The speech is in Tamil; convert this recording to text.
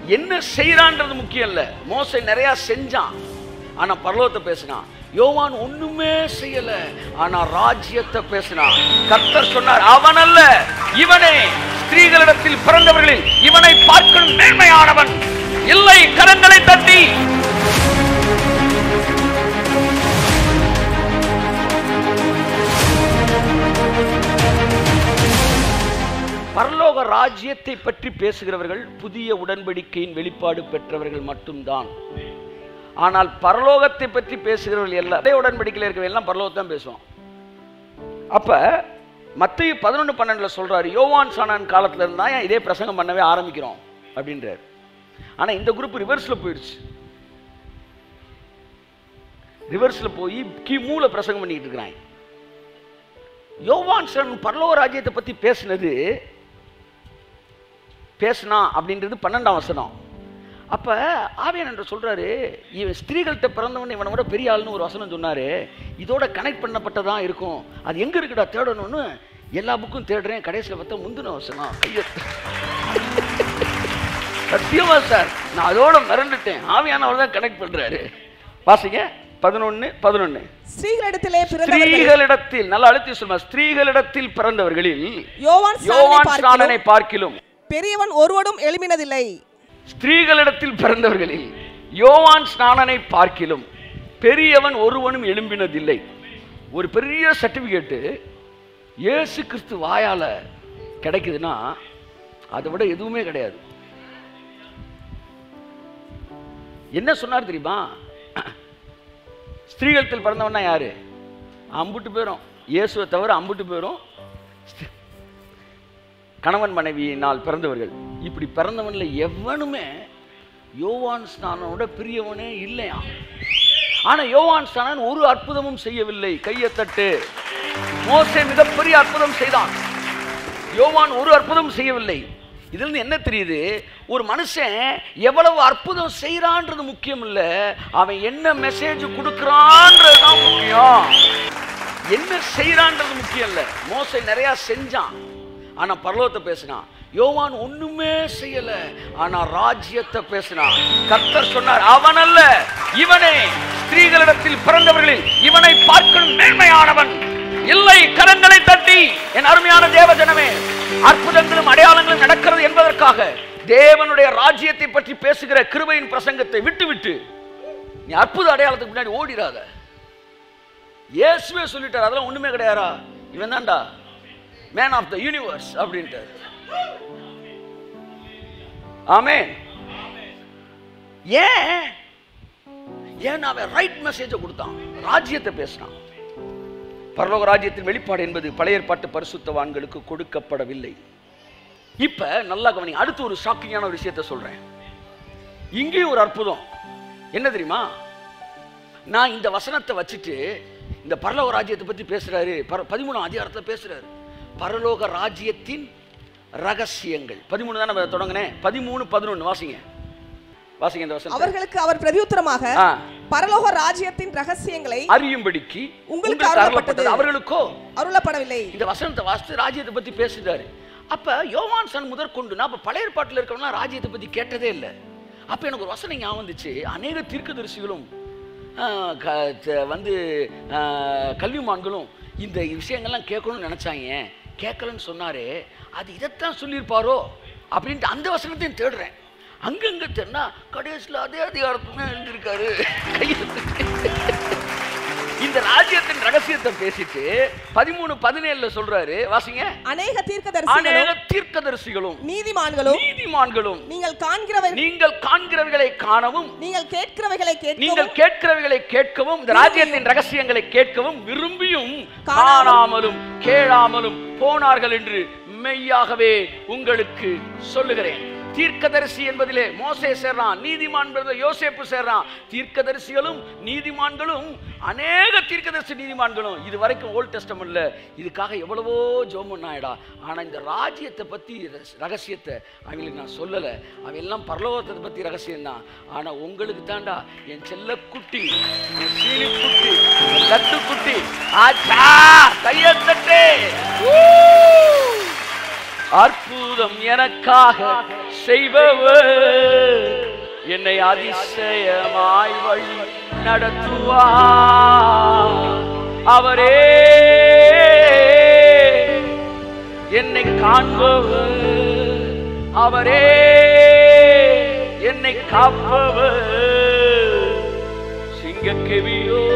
என்ன செய்யறான்றது முக்கியம் இல்ல மோசை நிறைய செஞ்சான் ஆனா பரலோகத்தை பேசினான் யோவான் ஒண்ணுமே செய்யல ஆனா ராஜ்யத்தை பேசினான் கர்த்தர் சொன்னார் அவன் அல்ல இவனே ஸ்திரீகளிடத்தில் பிறந்தவர்களில் இவனை பார்க்கணும் மேன்மையானவன் இல்லை கரங்களை தட்டி பரலோக ராஜ்யத்தை பற்றி பேசுகிறவர்கள் புதிய உடன்படிக்கையின் வெளிப்பாடு பெற்றவர்கள் மட்டும்தான் ஆனால் பரலோகத்தை பற்றி பேசுகிறவர்கள் எல்லாம் அதே உடன்படிக்கையில் இருக்கிற எல்லாம் பரலோகத்தை தான் பேசுவோம் அப்ப மத்திய பதினொன்று பன்னெண்டுல சொல்றாரு யோவான் சானான் காலத்துல இருந்தா ஏன் இதே பிரசங்கம் பண்ணவே ஆரம்பிக்கிறோம் அப்படின்றாரு ஆனா இந்த குரூப் ரிவர்ஸ்ல போயிடுச்சு ரிவர்ஸ்ல போய் கிமூல பிரசங்கம் பண்ணிட்டு இருக்கிறாங்க யோவான் சான் பரலோக ராஜ்யத்தை பத்தி பேசினது பேசினா அப்படின்றது பன்னெண்டாம் வசனம் அப்ப ஆவியான் என்று சொல்றாரு இவன் ஸ்திரீகள்கிட்ட பிறந்தவன் இவனை விட பெரிய ஆளுன்னு ஒரு வசனம் சொன்னாரு இதோட கனெக்ட் பண்ணப்பட்டதா இருக்கும் அது எங்க இருக்குடா தேடணும்னு எல்லா புக்கும் தேடுறேன் கடைசியில் பார்த்தா முந்தின வசனம் ஐயோ சத்தியமா சார் நான் அதோட மறந்துட்டேன் ஆவியானவர் தான் கனெக்ட் பண்றாரு வாசிங்க பதினொன்னு பதினொன்னு ஸ்ரீகளிடத்திலே பிறந்தவர்கள் ஸ்திரீகளிடத்தில் நல்லா அழுத்தி சொல்லுமா ஸ்திரீகளிடத்தில் பிறந்தவர்களில் யோவான் ஸ்நானனை யோவான் பார்க்கிலும் ஸ்நானனை பார்க்கிலும் பெரியவன் ஒருவனும் எழுப்பினதில்லை ஸ்திரீகளிடத்தில் பிறந்தவர்களில் யோவான் ஸ்நானனை பார்க்கிலும் பெரியவன் ஒருவனும் எழும்பினதில்லை ஒரு பெரிய சர்டிபிகேட்டு இயேசு கிறிஸ்து வாயால கிடைக்குதுன்னா அதை விட எதுவுமே கிடையாது என்ன சொன்னார் தெரியுமா ஸ்திரீகளத்தில் பிறந்தவன்னா யாரு அம்புட்டு பேரும் இயேசுவை தவிர அம்புட்டு பேரும் கணவன் மனைவியினால் பிறந்தவர்கள் இப்படி பிறந்தவன்ல எவனுமே யோவான் ஸ்நானனோட பிரியவனே இல்லையா ஆனா யோவான் ஸ்நானன் ஒரு அற்புதமும் செய்யவில்லை கையை தட்டு மோசே மிகப்பெரிய அற்புதம் செய்தான் யோவான் ஒரு அற்புதம் செய்யவில்லை இதுல இருந்து என்ன தெரியுது ஒரு மனுஷன் எவ்வளவு அற்புதம் செய்யறான்றது முக்கியம் இல்ல அவன் என்ன மெசேஜ் கொடுக்கறான்றது தான் முக்கியம் என்ன செய்யறான்றது முக்கியம் இல்ல மோசை நிறைய செஞ்சான் ஆனா பரலோகத்தை பேசினான் யோவான் ஒண்ணுமே செய்யல ஆனா ராஜ்யத்தை பேசினான் கர்த்தர் சொன்னார் அவன் அல்ல இவனே ஸ்திரீகளிடத்தில் பிறந்தவர்களில் இவனை பார்க்கணும் மேன்மையானவன் இல்லை கரங்களை தட்டி என் அருமையான தேவஜனமே அற்புதங்களும் அடையாளங்களும் நடக்கிறது என்பதற்காக தேவனுடைய ராஜ்யத்தை பற்றி பேசுகிற கிருபையின் பிரசங்கத்தை விட்டுவிட்டு நீ அற்புத அடையாளத்துக்கு முன்னாடி ஓடிடாத இயேசுவே சொல்லிட்டார் அதெல்லாம் ஒண்ணுமே கிடையாதா இவன் தான்டா மேன் ஆஃப் த யூனிவர்ஸ் அப்படின்ட்டார் ஆமே ஏன் ஏன் அவன் ரைட் மெசேஜை கொடுத்தான் ராஜ்யத்தை பேசினான் பரலோக ராஜ்யத்தின் வெளிப்பாடு என்பது பழைய ஏற்பாட்டு பரிசுத்தவான்களுக்கு கொடுக்கப்படவில்லை இப்ப நல்லா கவனிங்க அடுத்து ஒரு ஷாக்கிங்கான ஒரு விஷயத்தை சொல்றேன் இங்கேயும் ஒரு அற்புதம் என்ன தெரியுமா நான் இந்த வசனத்தை வச்சுட்டு இந்த பரலோக ராஜ்யத்தை பத்தி பேசுறாரு பர- பதிமூணாம் அதிகாரத்துல பேசுறாரு பரலோக ராஜ்யத்தின் ரகசியங்கள் பதிமூணு தான் நம்ம தொடங்கினேன் பதிமூணு பதினொன்னு வாசிங்க வாசிங்க இந்த வசனம் அவர்களுக்கு அவர் பிரதியுத்தரமாக ஆ. பரலோக ராஜ்யத்தின் ரகசியங்களை அறியும்படிக்கு உங்களுக்கு உங்களுக்கு அருளப்பட்டது. அருளப்பட்டது அவர்களுக்கோ அருளப்படவில்லை இந்த வசனத்தை வாசித்து ராஜ்யத்தை பத்தி பேசுறாரு அப்ப யோவான் சன் முதற்கொண்டு நான் அப்ப பழைய ஏற்பாட்டில் இருக்கவனா ராஜ்யத்தை பத்தி கேட்டதே இல்லை அப்ப எனக்கு ஒரு வசனம் ஞாபகம் வந்துச்சு அநேக தீர்க்கதரிசிகளும் ஆஹ், க- த- வந்து ஆஹ், கல்விமான்களும் இந்த விஷயங்கள்லாம் கேட்கணும்னு நினைச்சாங்க கேட்கலன்னு சொன்னாரே அது இதைத்தான் சொல்லியிருப்பாரோ அப்படின்ட்டு அந்த வசனத்தையும் தேடுறேன் அங்கங்க தேடினா கடைசியில் அதே அதிகாரத்துமே எழுதியிருக்காரு இந்த ராஜ்யத்தின் ரகசியத்தை பேசிட்டு பதிமூணு பதினேழுல சொல்றாரு வாசிங்க அநேக அநேக தீர்க்கதரிசிகளும் தீர்க்கதரிசிகளும் நீதிமான்களும் நீதிமான்களும் நீங்கள் காண்கிறவை நீங்கள் காண்கிறவைகளை காணவும் நீங்கள் கேட்கிறவைகளை நீங்கள் கேட்கவும் கேட்கிறவைகளை கேட்கவும் இந்த ராஜ்யத்தின் ரகசியங்களை கேட்கவும் விரும்பியும் காணாமலும், காணாமலும் கேளாமலும் போனார்கள் என்று மெய்யாகவே உங்களுக்கு சொல்லுகிறேன் தீர்க்கதரிசி என்பதிலே மோசே சேர்றான் நீதிமான் என்பதிலே யோசேப்பு சேர்றான் தீர்க்கதரிசிகளும் நீதிமான்களும் அநேக தீர்க்கதரிசி நீதிமான்களும் இது வரைக்கும் ஓல்ட் டெஸ்டமெண்ட்ல இதுக்காக எவ்வளவோ ஜோம் பண்ணாயடா ஆனா இந்த ராஜ்யத்தை பத்தி ரஸ்- ரகசியத்தை அவங்களுக்கு நான் சொல்லல அவன் எல்லாம் பரலோகத்தை பத்தி ரகசியம் தான் ஆனா உங்களுக்கு தாண்டா என் செல்ல குட்டி என் சீனி குட்டி என் லட்டு குட்டி ஆச்சா கையை தட்டு Woo! அற்புதம் எனக்காக செய்பவர் என்னை அதிசயமாய் வழி நடத்துவார் அவரே என்னை காண்பவர் அவரே என்னை காப்பவர் சிங்கக்கெவியோ